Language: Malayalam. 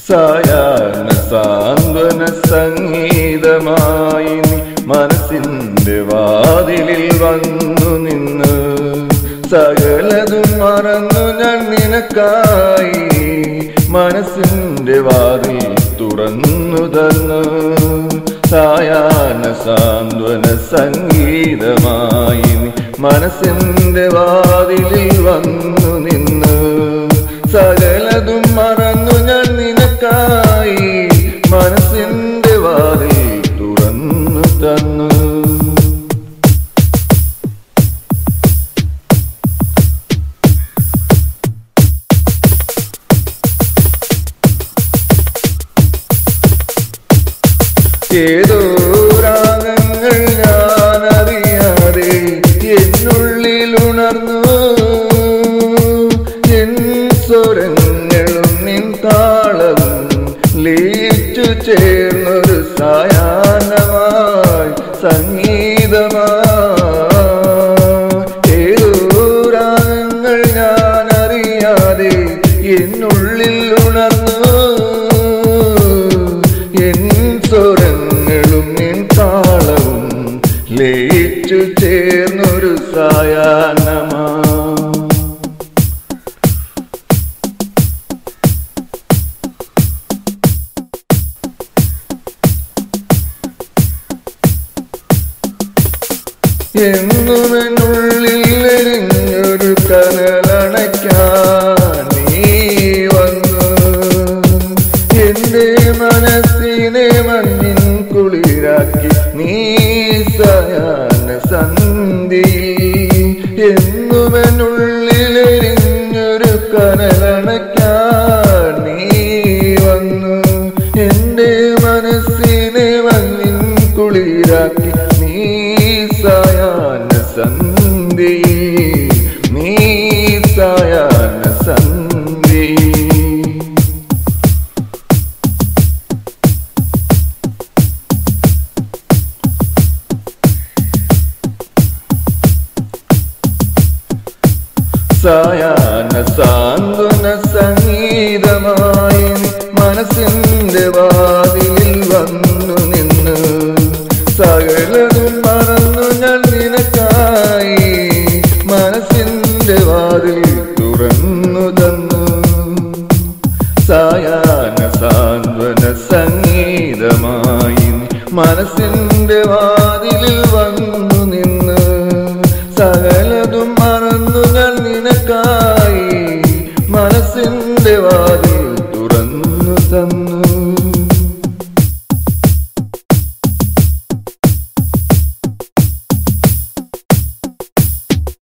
സായാഹ്ന സാന്ത്വന സംഗീതമായി നീ മനസ്സിന്റെ വാതിലിൽ വന്നു നിന്ന് സകലതും മറന്നു ഞാൻ നിനക്കായി മനസ്സിന്റെ വാതിൽ തുറന്നു തന്നു സായാഹ്ന സാന്ത്വന സംഗീതമായി നീ മനസ്സിന്റെ വാതിലിൽ വന്നു നിന്ന് സകലതും മറന്നു ഞാൻ നിനക്കായി മനസ്സിന്റെ വാതിൽ തുറന്നു തന്നു ഏതോ രാഗങ്ങൾ ഞാൻ അറിയാതെ എന്നുള്ളിൽ ഉണർന്നു എൻ സ്വരങ്ങളും നിൻ താളവും ലയിച്ചു ചേർന്നൊരു സായാഹ്നമായി സംഗീതമായി ഏതോ രാഗങ്ങൾ ഞാൻ അറിയാതെ എന്നുള്ളിൽ ഉണർന്നു എൻ സ്വരങ്ങളും നിൻ താളവും ലയിച്ചു ചേർന്നൊരു സായാഹ്നമാ എന്നുമെന്നുള്ളിൽ എരിഞ്ഞൊരു കനലണയ്ക്കാൻ നീ വന്നു എന്റെ മനസ്സിനെ മഞ്ഞിൻ കുളിരാക്കി നീ സയാന സന്ധി എന്നുമെന്നുള്ളിൽ എരിഞ്ഞൊരു കനലണയ്ക്കാൻ നീ വന്നു എന്റെ മനസ്സിനെ മഞ്ഞിൻ കുളിരാക്കി നീ സായാഹ്ന സന്ധി നീ സായാഹ്ന സന്ധി സായാഹ്ന സാന്ത്വന സംഗീതമായി മനസ്സിന്റെ വാതിലിൽ വന്നു നിന്ന് സകലതും മറന്നു ഞാൻ നിനക്കായി മനസ്സിന്റെ വാതിൽ തുറന്നു തന്നു സായാഹ്ന സാന്ത്വന സംഗീതമായി മനസ്സിന്റെ വാതിലിൽ വന്നു നിന്ന് സകലതും മറന്നു ഞാൻ നിനക്കായി മനസ്സിന്റെ വാതിൽ തുറന്നു തന്നു